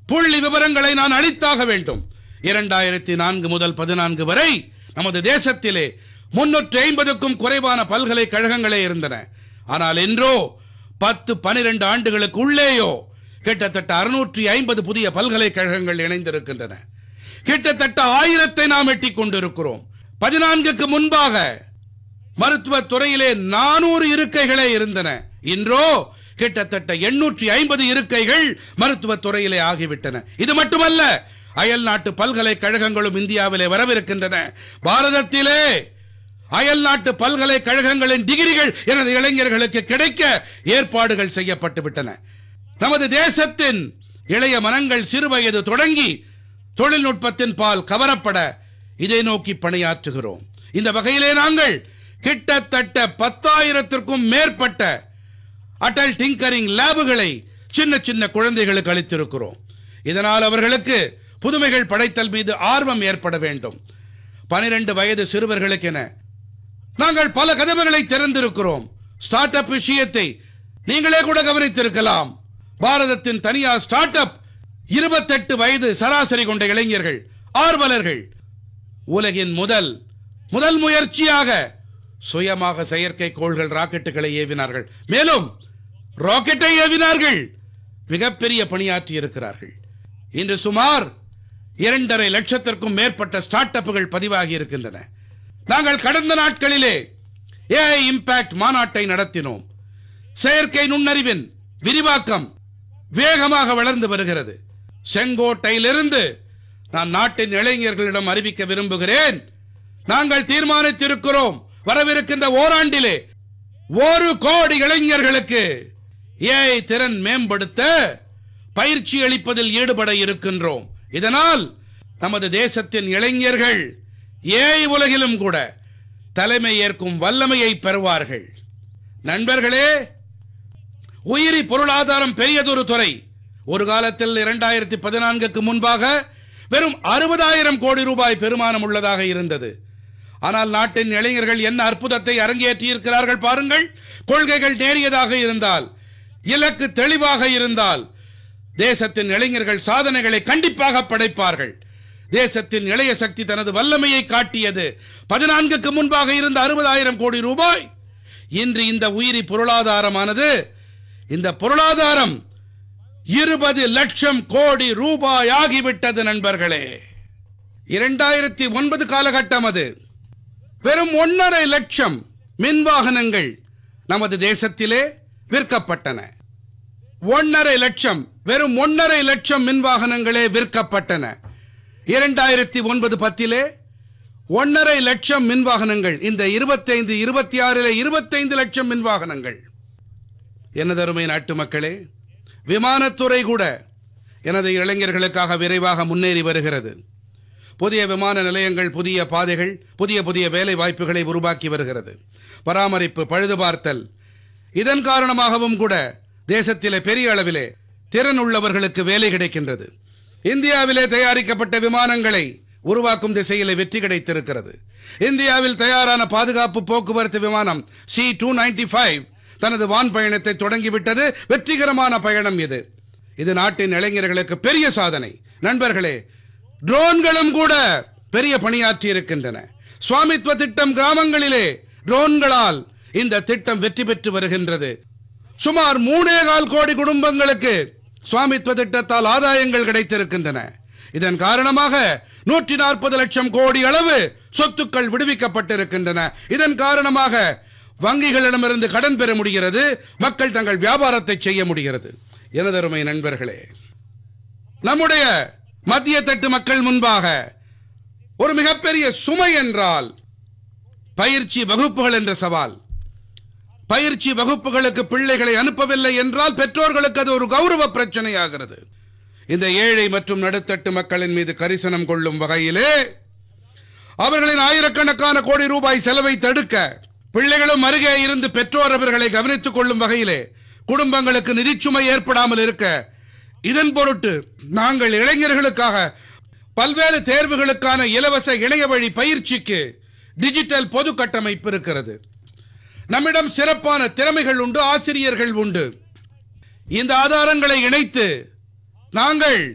புள்ளி விவரங்களை நான் அளித்தாக வேண்டும் இரண்டாயிரத்தி நான்கு முதல் பதினான்கு வரை நமது தேசத்திலே முன்னூற்றி ஐம்பதுக்கும் குறைவான பல்கலைக்கழகங்களே இருந்தன ஆனால் இன்றோ பத்து பனிரெண்டு ஆண்டுகளுக்கு உள்ளேயோ கிட்டத்தட்ட அறுநூற்றி ஐம்பது புதிய பல்கலைக்கழகங்கள் இணைந்திருக்கின்றன கிட்டத்தட்ட ஆயிரத்தை நாம் எட்டிக் கொண்டிருக்கிறோம் பதினான்குக்கு முன்பாக மருத்துவத் துறையிலே நானூறு இருக்கைகளே இருந்தன இன்றோ கிட்டத்தட்ட எண்ணூற்றி ஐம்பது இருக்கைகள் மருத்துவத் துறையிலே ஆகிவிட்டன இது மட்டுமல்ல அயல் நாட்டு பல்கலைக்கழகங்களும் இந்தியாவிலே வரவிருக்கின்றன பாரதத்திலே அயல் நாட்டு பல்கலைக்கழகங்களின் டிகிரிகள் எனது இளைஞர்களுக்கு கிடைக்க ஏற்பாடுகள் செய்யப்பட்டு விட்டன நமது தேசத்தின் இளைய மனங்கள் சிறுவயது தொடங்கி தொழில்நுட்பத்தின் பால் கவரப்பட இதை நோக்கி பணியாற்றுகிறோம் இந்த வகையிலே நாங்கள் கிட்டத்தட்ட பத்தாயிரத்திற்கும் மேற்பட்ட அடல் டிங்கரிங் லேபுகளை சின்ன சின்ன குழந்தைகளுக்கு அளித்திருக்கிறோம் இதனால் அவர்களுக்கு புதுமைகள் படைத்தல் மீது ஆர்வம் ஏற்பட வேண்டும் பனிரெண்டு வயது சிறுவர்களுக்கென நாங்கள் பல கதவுகளை திறந்திருக்கிறோம் ஸ்டார்ட் அப் விஷயத்தை நீங்களே கூட கவனித்திருக்கலாம் பாரதத்தின் தனியார் ஸ்டார்ட் அப் இருபத்தெட்டு வயது சராசரி கொண்ட இளைஞர்கள் ஆர்வலர்கள் உலகின் முதல் முதல் முயற்சியாக சுயமாக செயற்கைக்கோள்கள் ராக்கெட்டுகளை ஏவினார்கள் மேலும் ராக்கெட்டை ஏவினார்கள் மிகப்பெரிய பணியாற்றி இருக்கிறார்கள் இன்று சுமார் இரண்டரை லட்சத்திற்கும் மேற்பட்ட ஸ்டார்ட் அப்புகள் பதிவாகி இருக்கின்றன நாங்கள் கடந்த நாட்களிலே ஏஐ இம்பாக்ட் மாநாட்டை நடத்தினோம் செயற்கை நுண்ணறிவின் விரிவாக்கம் வேகமாக வளர்ந்து வருகிறது செங்கோட்டையிலிருந்து நான் நாட்டின் இளைஞர்களிடம் அறிவிக்க விரும்புகிறேன் நாங்கள் தீர்மானித்திருக்கிறோம் வரவிருக்கின்ற ஓராண்டிலே ஒரு கோடி இளைஞர்களுக்கு ஏஐ திறன் மேம்படுத்த பயிற்சி அளிப்பதில் ஈடுபட இருக்கின்றோம் இதனால் நமது தேசத்தின் இளைஞர்கள் ஏஐ உலகிலும் கூட தலைமை ஏற்கும் வல்லமையை பெறுவார்கள் நண்பர்களே உயிரி பொருளாதாரம் பெரியதொரு துறை ஒரு காலத்தில் இரண்டாயிரத்தி பதினான்குக்கு முன்பாக வெறும் அறுபதாயிரம் கோடி ரூபாய் பெருமானம் உள்ளதாக இருந்தது ஆனால் நாட்டின் இளைஞர்கள் என்ன அற்புதத்தை அரங்கேற்றி இருக்கிறார்கள் பாருங்கள் கொள்கைகள் நேரியதாக இருந்தால் இலக்கு தெளிவாக இருந்தால் தேசத்தின் இளைஞர்கள் சாதனைகளை கண்டிப்பாக படைப்பார்கள் தேசத்தின் இளைய சக்தி தனது வல்லமையை காட்டியது பதினான்குக்கு முன்பாக இருந்த அறுபதாயிரம் கோடி ரூபாய் இன்று இந்த உயிரி பொருளாதாரமானது இந்த பொருளாதாரம் இருபது லட்சம் கோடி ரூபாய் ஆகிவிட்டது நண்பர்களே இரண்டாயிரத்தி ஒன்பது காலகட்டம் அது வெறும் ஒன்றரை லட்சம் மின் வாகனங்கள் நமது தேசத்திலே விற்கப்பட்டன ஒன்றரை லட்சம் வெறும் ஒன்றரை லட்சம் மின் வாகனங்களே விற்கப்பட்டன இரண்டாயிரத்தி ஒன்பது பத்திலே ஒன்றரை லட்சம் மின் வாகனங்கள் இந்த இருபத்தைந்து இருபத்தி ஆறிலே இருபத்தைந்து லட்சம் மின் வாகனங்கள் எனதருமை நாட்டு மக்களே விமானத்துறை கூட எனது இளைஞர்களுக்காக விரைவாக முன்னேறி வருகிறது புதிய விமான நிலையங்கள் புதிய பாதைகள் புதிய புதிய வேலை வாய்ப்புகளை உருவாக்கி வருகிறது பராமரிப்பு பழுதுபார்த்தல் இதன் காரணமாகவும் கூட தேசத்திலே பெரிய அளவிலே திறன் உள்ளவர்களுக்கு வேலை கிடைக்கின்றது இந்தியாவிலே தயாரிக்கப்பட்ட விமானங்களை உருவாக்கும் திசையிலே வெற்றி கிடைத்திருக்கிறது இந்தியாவில் தயாரான பாதுகாப்பு போக்குவரத்து விமானம் சி டூ தனது வான் பயணத்தை தொடங்கிவிட்டது வெற்றிகரமான பயணம் இது இது நாட்டின் இளைஞர்களுக்கு பெரிய சாதனை நண்பர்களே ட்ரோன்களும் கூட பெரிய பணியாற்றி இருக்கின்றன சுவாமித்வ திட்டம் கிராமங்களிலே ட்ரோன்களால் இந்த திட்டம் வெற்றி பெற்று வருகின்றது சுமார் மூணே கால் கோடி குடும்பங்களுக்கு சுவாமித்வ திட்டத்தால் ஆதாயங்கள் கிடைத்திருக்கின்றன இதன் காரணமாக நூற்றி நாற்பது லட்சம் கோடி அளவு சொத்துக்கள் விடுவிக்கப்பட்டிருக்கின்றன இதன் காரணமாக வங்கிகளிடமிருந்து கடன் பெற முடிகிறது மக்கள் தங்கள் வியாபாரத்தை செய்ய முடிகிறது எனதருமை நண்பர்களே நம்முடைய மத்திய தட்டு மக்கள் முன்பாக ஒரு மிகப்பெரிய சுமை என்றால் பயிற்சி வகுப்புகள் என்ற சவால் பயிற்சி வகுப்புகளுக்கு பிள்ளைகளை அனுப்பவில்லை என்றால் பெற்றோர்களுக்கு அது ஒரு கௌரவ பிரச்சனையாகிறது இந்த ஏழை மற்றும் நடுத்தட்டு மக்களின் மீது கரிசனம் கொள்ளும் வகையிலே அவர்களின் ஆயிரக்கணக்கான கோடி ரூபாய் செலவை தடுக்க பிள்ளைகளும் அருகே இருந்து பெற்றோர் அவர்களை கவனித்துக் கொள்ளும் வகையிலே குடும்பங்களுக்கு நிதிச்சுமை ஏற்படாமல் இருக்க இதன் பொருட்டு நாங்கள் இளைஞர்களுக்காக பல்வேறு தேர்வுகளுக்கான இலவச இணைய வழி பயிற்சிக்கு டிஜிட்டல் பொது கட்டமைப்பு இருக்கிறது நம்மிடம் சிறப்பான திறமைகள் உண்டு ஆசிரியர்கள் உண்டு இந்த ஆதாரங்களை இணைத்து நாங்கள்